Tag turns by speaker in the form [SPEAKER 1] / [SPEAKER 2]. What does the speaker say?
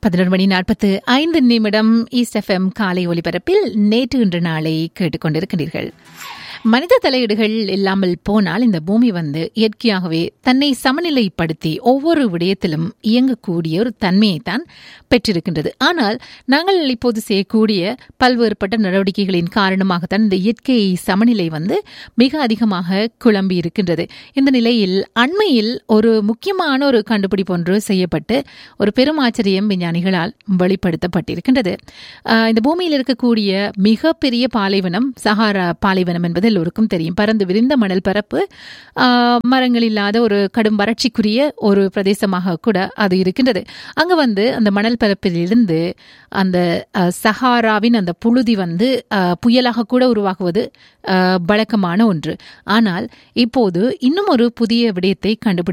[SPEAKER 1] பதினொரு மணி நாற்பத்து ஐந்து நிமிடம் ஈஸ்ட் எஃப்எம் காலை ஒலிபரப்பில் நேற்று இன்று நாளை கேட்டுக்கொண்டிருக்கிறீர்கள் மனித தலையீடுகள் இல்லாமல் போனால் இந்த பூமி வந்து இயற்கையாகவே தன்னை சமநிலைப்படுத்தி ஒவ்வொரு விடயத்திலும் இயங்கக்கூடிய ஒரு தன்மையைத்தான் பெற்றிருக்கின்றது ஆனால் நாங்கள் இப்போது செய்யக்கூடிய பல்வேறுபட்ட நடவடிக்கைகளின் காரணமாகத்தான் இந்த இயற்கை சமநிலை வந்து மிக அதிகமாக குழம்பி இருக்கின்றது இந்த நிலையில் அண்மையில் ஒரு முக்கியமான ஒரு கண்டுபிடிப்பு ஒன்று செய்யப்பட்டு ஒரு பெரும் ஆச்சரியம் விஞ்ஞானிகளால் வெளிப்படுத்தப்பட்டிருக்கின்றது ஆஹ் இந்த பூமியில் இருக்கக்கூடிய மிகப்பெரிய பாலைவனம் சஹாரா பாலைவனம் என்பது எல்லோருக்கும் தெரியும் பறந்து விரிந்த மணல் பரப்பு ஆஹ் மரங்கள் இல்லாத ஒரு கடும் வறட்சிக்குரிய ஒரு பிரதேசமாக கூட அது இருக்கின்றது அங்க வந்து அந்த மணல் பரப்பிலிருந்து அந்த ஆஹ், சஹாராவின் அந்த புழுதி வந்து ஆஹ், புயலாக கூட உருவாகுவது ஆஹ், வழக்கமான ஒன்று ஆனால் இப்போது இன்னும் ஒரு புதிய விடயத்தை கண்டுபிடி